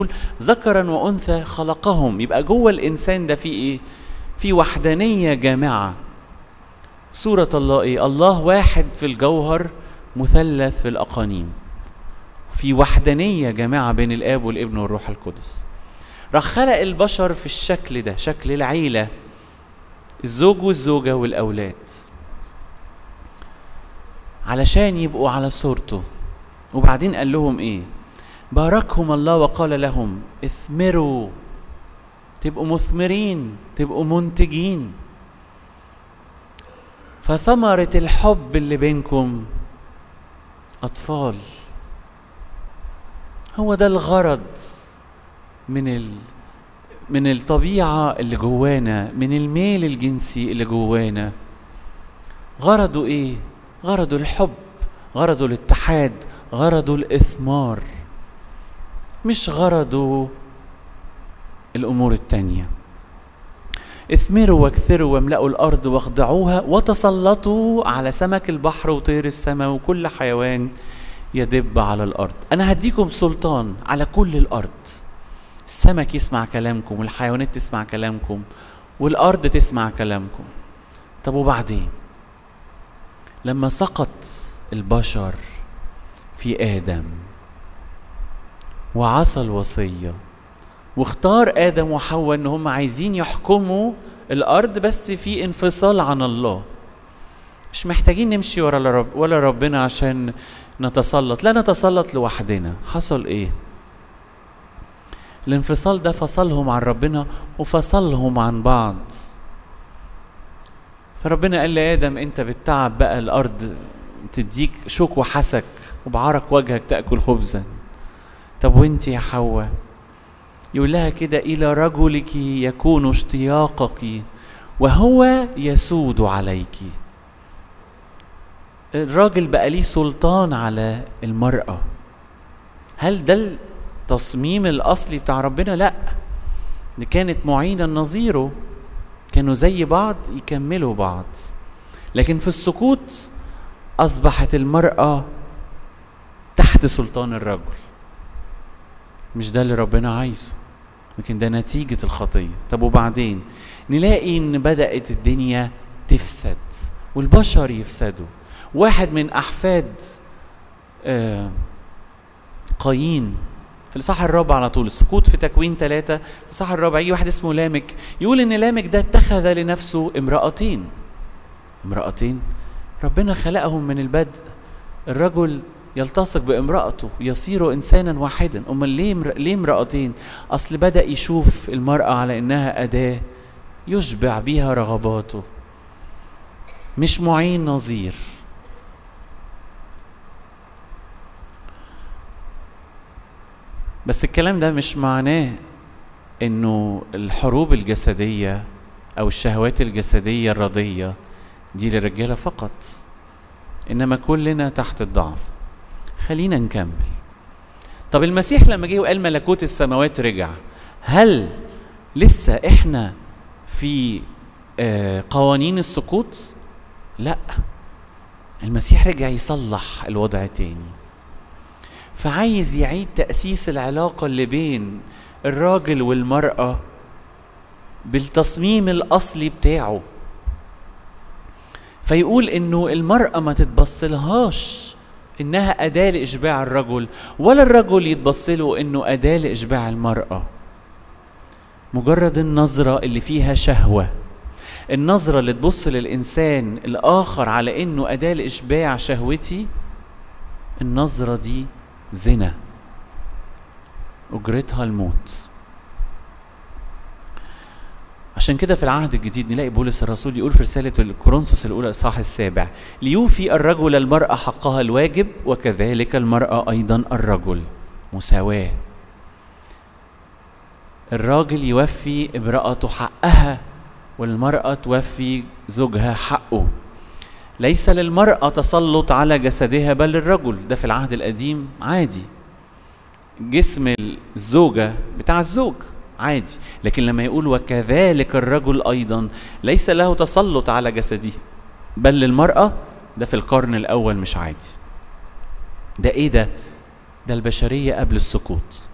ذكرا وانثى خلقهم يبقى جوه الانسان ده في ايه في وحدانيه جامعه صوره الله ايه الله واحد في الجوهر مثلث في الاقانيم في وحدانيه جامعه بين الاب والابن والروح القدس راح خلق البشر في الشكل ده شكل العيله الزوج والزوجه والاولاد علشان يبقوا على صورته وبعدين قال لهم ايه باركهم الله وقال لهم اثمروا تبقوا مثمرين تبقوا منتجين فثمرة الحب اللي بينكم أطفال هو ده الغرض من ال من الطبيعة اللي جوانا من الميل الجنسي اللي جوانا غرضه ايه؟ غرضه الحب غرضه الاتحاد غرضه الإثمار مش غرضه الأمور التانية اثمروا واكثروا واملأوا الأرض واخضعوها وتسلطوا على سمك البحر وطير السماء وكل حيوان يدب على الأرض أنا هديكم سلطان على كل الأرض السمك يسمع كلامكم والحيوانات تسمع كلامكم والأرض تسمع كلامكم طب وبعدين لما سقط البشر في آدم وعصى الوصية واختار آدم وحواء إن هم عايزين يحكموا الأرض بس في انفصال عن الله مش محتاجين نمشي ورا رب ولا ربنا عشان نتسلط لا نتسلط لوحدنا حصل ايه الانفصال ده فصلهم عن ربنا وفصلهم عن بعض فربنا قال لآدم انت بالتعب بقى الأرض تديك شوك وحسك وبعرق وجهك تأكل خبزا طب وانت يا حواء يقول لها كده إلى رجلك يكون اشتياقك وهو يسود عليك الراجل بقى ليه سلطان على المرأة هل ده التصميم الأصلي بتاع ربنا؟ لأ دي كانت معينة نظيره كانوا زي بعض يكملوا بعض لكن في السقوط أصبحت المرأة تحت سلطان الرجل مش ده اللي ربنا عايزه لكن ده نتيجة الخطية طب وبعدين نلاقي ان بدأت الدنيا تفسد والبشر يفسدوا واحد من أحفاد آه قايين في الإصحاح الرابع على طول السقوط في تكوين ثلاثة الإصحاح الرابع يجي واحد اسمه لامك يقول إن لامك ده اتخذ لنفسه امرأتين امرأتين ربنا خلقهم من البدء الرجل يلتصق بامرأته يصير إنسانا واحدا أمال ليه مر... ليه امرأتين أصل بدأ يشوف المرأة على إنها أداة يشبع بيها رغباته مش معين نظير بس الكلام ده مش معناه انه الحروب الجسديه او الشهوات الجسديه الرضيه دي للرجاله فقط انما كلنا تحت الضعف خلينا نكمل طب المسيح لما جه وقال ملكوت السماوات رجع هل لسه احنا في آه قوانين السقوط لا المسيح رجع يصلح الوضع تاني فعايز يعيد تأسيس العلاقة اللي بين الراجل والمرأة بالتصميم الأصلي بتاعه فيقول إنه المرأة ما تتبصلهاش إنها أداة لإشباع الرجل ولا الرجل يتبصله إنه أداة لإشباع المرأة مجرد النظرة اللي فيها شهوة النظرة اللي تبص للإنسان الآخر على إنه أداة لإشباع شهوتي النظرة دي زنا أجرتها الموت عشان كده في العهد الجديد نلاقي بولس الرسول يقول في رسالة الكورنثوس الأولى الإصحاح السابع ليوفي الرجل المرأة حقها الواجب وكذلك المرأة أيضا الرجل مساواة الراجل يوفي امرأته حقها والمرأة توفي زوجها حقه ليس للمرأة تسلط على جسدها بل للرجل ده في العهد القديم عادي جسم الزوجة بتاع الزوج عادي لكن لما يقول وكذلك الرجل أيضا ليس له تسلط على جسده بل للمرأة ده في القرن الأول مش عادي ده إيه ده؟ ده البشرية قبل السقوط